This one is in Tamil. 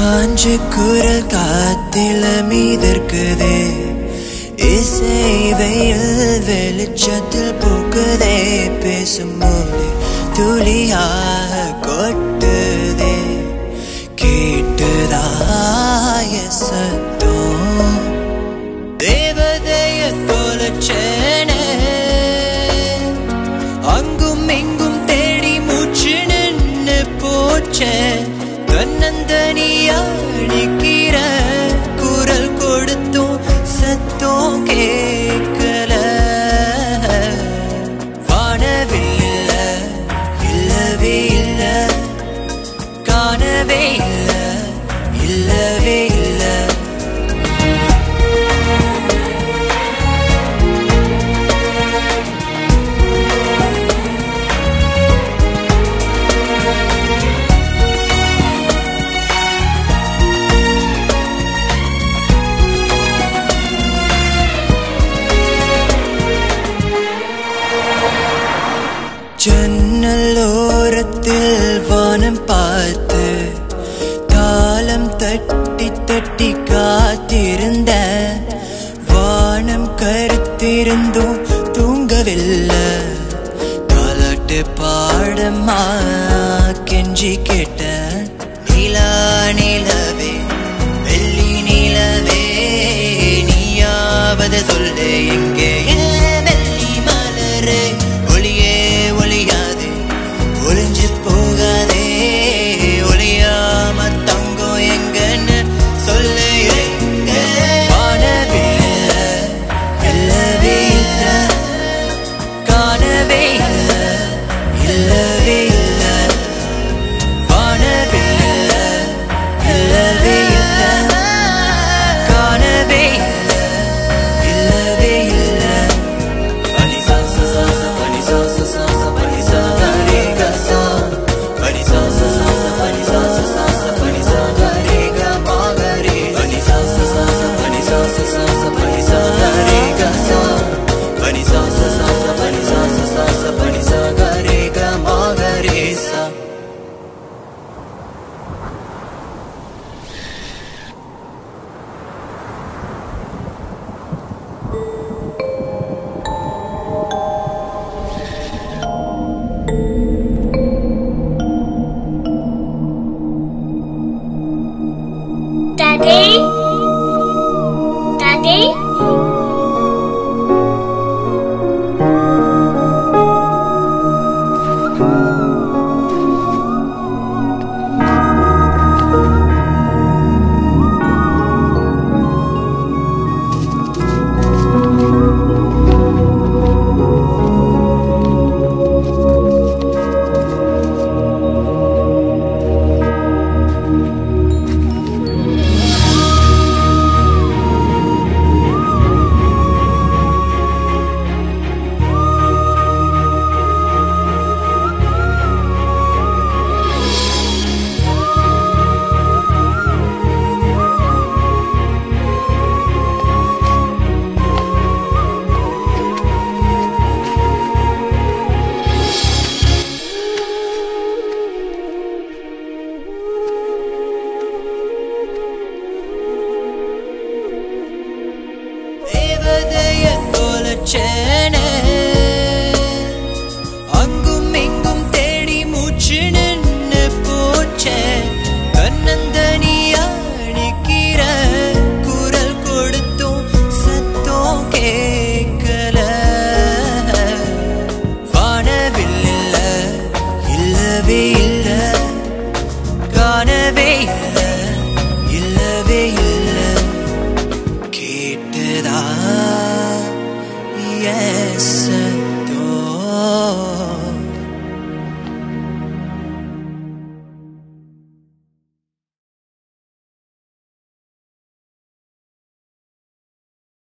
காஞ்ச குரல் காத்தில மீதற்குதே இசை வெயில் வெளிச்சத்தில் பூக்குதே பேசும்போது துளியாக கொட்டுதே கேட்டுதாய சத்தம் தேவதைய தொலைச்சேனே அங்கும் இங்கும் தேடி மூச்சு நின்னு போச்சே தன்னந்தனியா நிக்கிற குரல் கொடுத்தும் சத்தம் கேட்கல வானவில் இல்ல இல்லவே இல்ல காணவே இல்ல இல்லவே இல்ல ஜன்னலோரத்தில் வானம் பார்த்து காலம் தட்டி தட்டி காத்திருந்த வானம் கருத்திருந்தும் தூங்கவில்லை தாலாட்டு பாடமா கெஞ்சி கேட்ட நிலா நிலவே வெள்ளி நிலவே நீயாவது சொல்லு எங்கே ஏன் வெள்ளி மலரே